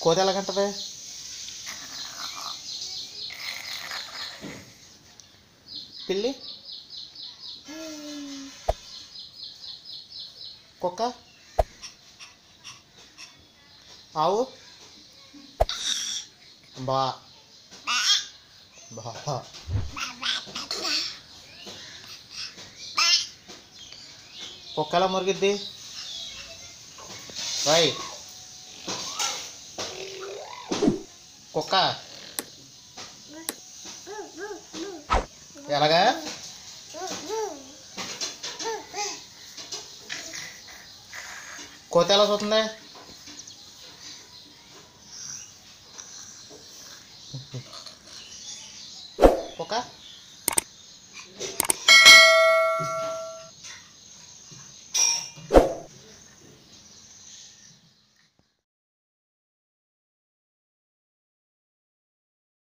కోతి ఎలాగంటది పిల్లి కుక్క ఆవు బా బా కుక్క ఎలా మురిగిద్ది రాయ్ కుక్క ఎలాగా కోతి ఎలా చూస్తుంది